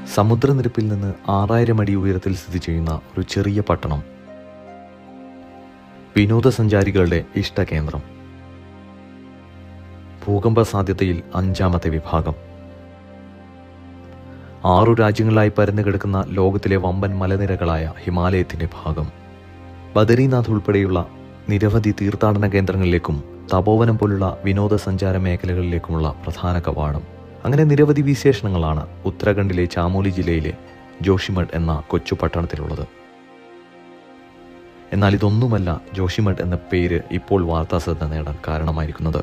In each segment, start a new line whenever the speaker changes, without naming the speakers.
സമുദ്രനിരപ്പിൽ നിന്ന് ആറായിരം അടി ഉയരത്തിൽ സ്ഥിതി ചെയ്യുന്ന ഒരു ചെറിയ പട്ടണം വിനോദസഞ്ചാരികളുടെ ഇഷ്ടകേന്ദ്രം ഭൂകമ്പ സാധ്യതയിൽ അഞ്ചാമത്തെ വിഭാഗം ആറു രാജ്യങ്ങളായി പരന്നു കിടക്കുന്ന ലോകത്തിലെ വമ്പൻ മലനിരകളായ ഹിമാലയത്തിന്റെ ഭാഗം ബദരീനാഥ് ഉൾപ്പെടെയുള്ള നിരവധി തീർത്ഥാടന കേന്ദ്രങ്ങളിലേക്കും തപോവനം പോലുള്ള വിനോദസഞ്ചാര മേഖലകളിലേക്കുമുള്ള പ്രധാന കവാടം അങ്ങനെ നിരവധി വിശേഷണങ്ങളാണ് ഉത്തരാഖണ്ഡിലെ ചാമോലി ജില്ലയിലെ ജോഷിമഠ് എന്ന കൊച്ചു പട്ടണത്തിലുള്ളത് എന്നാൽ ഇതൊന്നുമല്ല ജോഷിമഠ് എന്ന പേര് ഇപ്പോൾ വാർത്താശ്രദ്ധ നേടാൻ കാരണമായിരിക്കുന്നത്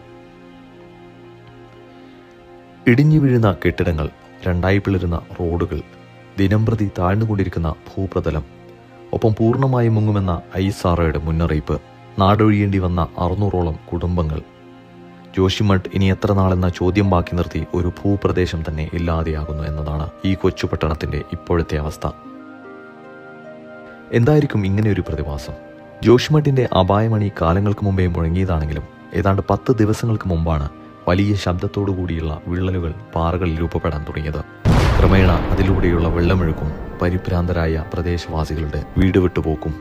ഇടിഞ്ഞു വീഴുന്ന കെട്ടിടങ്ങൾ രണ്ടായി പിളരുന്ന റോഡുകൾ ദിനംപ്രതി താഴ്ന്നുകൊണ്ടിരിക്കുന്ന ഭൂപ്രതലം ഒപ്പം പൂർണ്ണമായി മുങ്ങുമെന്ന ഐ സാറോയുടെ മുന്നറിയിപ്പ് നാടൊഴിയേണ്ടി വന്ന അറുന്നൂറോളം കുടുംബങ്ങൾ ജോഷിമഠ് ഇനി എത്ര നാളെന്ന ചോദ്യം ബാക്കി നിർത്തി ഒരു ഭൂപ്രദേശം തന്നെ ഇല്ലാതെയാകുന്നു എന്നതാണ് ഈ കൊച്ചു പട്ടണത്തിന്റെ ഇപ്പോഴത്തെ അവസ്ഥ എന്തായിരിക്കും ഇങ്ങനെ ഒരു പ്രതിഭാസം ജോഷിമഠിന്റെ അപായമണി കാലങ്ങൾക്ക് മുമ്പേ മുഴങ്ങിയതാണെങ്കിലും ഏതാണ്ട് പത്ത് ദിവസങ്ങൾക്ക് മുമ്പാണ് വലിയ ശബ്ദത്തോടു കൂടിയുള്ള വിള്ളലുകൾ പാറകളിൽ രൂപപ്പെടാൻ തുടങ്ങിയത് ക്രമേണ അതിലൂടെയുള്ള വെള്ളമൊഴുക്കും പരിഭ്രാന്തരായ പ്രദേശവാസികളുടെ വീട് വിട്ടുപോക്കും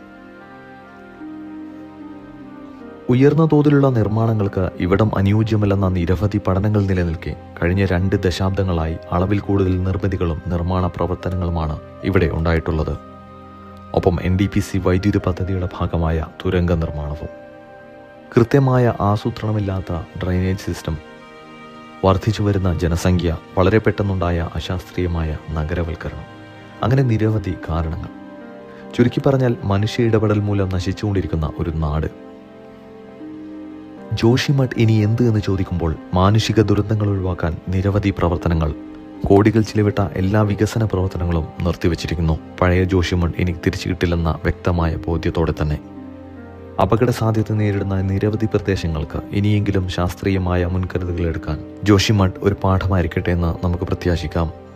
ഉയർന്ന തോതിലുള്ള നിർമ്മാണങ്ങൾക്ക് ഇവിടം അനുയോജ്യമല്ലെന്ന നിരവധി പഠനങ്ങൾ നിലനിൽക്കെ കഴിഞ്ഞ രണ്ട് ദശാബ്ദങ്ങളായി അളവിൽ കൂടുതൽ നിർമ്മിതികളും നിർമ്മാണ പ്രവർത്തനങ്ങളുമാണ് ഇവിടെ ഉണ്ടായിട്ടുള്ളത് ഒപ്പം എൻ ഡി പി സി വൈദ്യുതി പദ്ധതിയുടെ ഭാഗമായ തുരങ്ക നിർമ്മാണവും കൃത്യമായ ആസൂത്രണമില്ലാത്ത ഡ്രൈനേജ് സിസ്റ്റം വർദ്ധിച്ചു വരുന്ന ജനസംഖ്യ വളരെ പെട്ടെന്നുണ്ടായ അശാസ്ത്രീയമായ നഗരവൽക്കരണം അങ്ങനെ നിരവധി കാരണങ്ങൾ ചുരുക്കി പറഞ്ഞാൽ മനുഷ്യ ഇടപെടൽ മൂലം നശിച്ചുകൊണ്ടിരിക്കുന്ന ഒരു നാട് ജോഷിമഠ് ഇനി എന്ത് എന്ന് ചോദിക്കുമ്പോൾ മാനുഷിക ദുരന്തങ്ങൾ ഒഴിവാക്കാൻ നിരവധി പ്രവർത്തനങ്ങൾ കോടികൾ ചിലവിട്ട എല്ലാ വികസന പ്രവർത്തനങ്ങളും നിർത്തിവച്ചിരിക്കുന്നു പഴയ ജോഷിമഠ് ഇനി തിരിച്ചു കിട്ടില്ലെന്ന വ്യക്തമായ ബോധ്യത്തോടെ തന്നെ അപകട സാധ്യത നേരിടുന്ന നിരവധി പ്രദേശങ്ങൾക്ക് ഇനിയെങ്കിലും ശാസ്ത്രീയമായ മുൻകരുതലുകൾ എടുക്കാൻ ജോഷിമഠ് ഒരു പാഠമായിരിക്കട്ടെ എന്ന് നമുക്ക് പ്രത്യാശിക്കാം